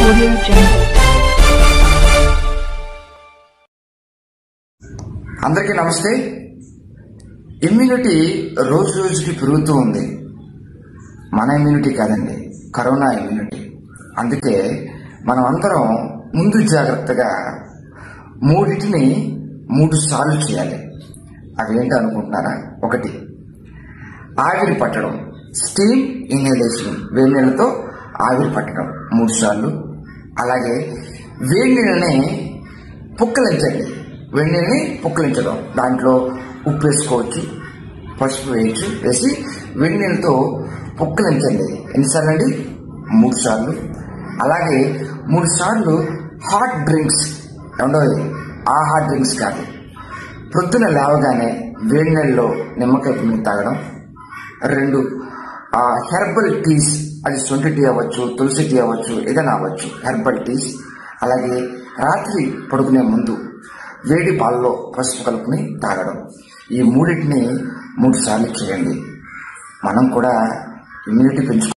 Audio Jungle. అందరికీ నమస్తే immunity రోజు రోజుకి పెరుగుతూ ఉంది మన ఇమ్యూనిటీ కాదండి కరోనా ఇమ్యూనిటీ అందుకే మనం అందరం ముందు జాగ్రత్తగా మూడింటిని మూడు సార్లు చేయాలి అవేంటి అనుకుంటున్నారా ఒకటి ఆవిరి పట్టడం స్టీమ్ ఇన్హలేషన్ వేడి నీళ్ళతో ఆవిరి పట్టడం మూడు సార్లు అలాగే వేడి నీళ్ళని పుక్కలించండి వేడి నీళ్ళని పుక్కలించడం దాంట్లో ఉప్పు వేసుకోవచ్చు పసుపు వేయచ్చు వేసి వేడి నీళ్ళతో పుక్కలించండి ఎన్నిసార్లు అండి మూడు సార్లు అలాగే మూడు సార్లు హాట్ డ్రింక్స్ ఉండవు ఆ హాట్ డ్రింక్స్ కాదు ప్రొద్దున లేవగానే వేడి నీళ్ళలో నిమ్మకాయ పిండి తాగడం రెండు ఆ హెర్బల్ టీస్ అది సొంటి టీ అవ్వచ్చు తులసి టీ అవ్వచ్చు ఏదైనా అవ్వచ్చు హెర్బల్ టీస్ అలాగే రాత్రి పడుకునే ముందు వేడి పాలలో పసుపు కలుపుని తాగడం ఈ మూడింటిని మూడు సార్లు చేయండి మనం కూడా ఇమ్యూనిటీ పెంచుకో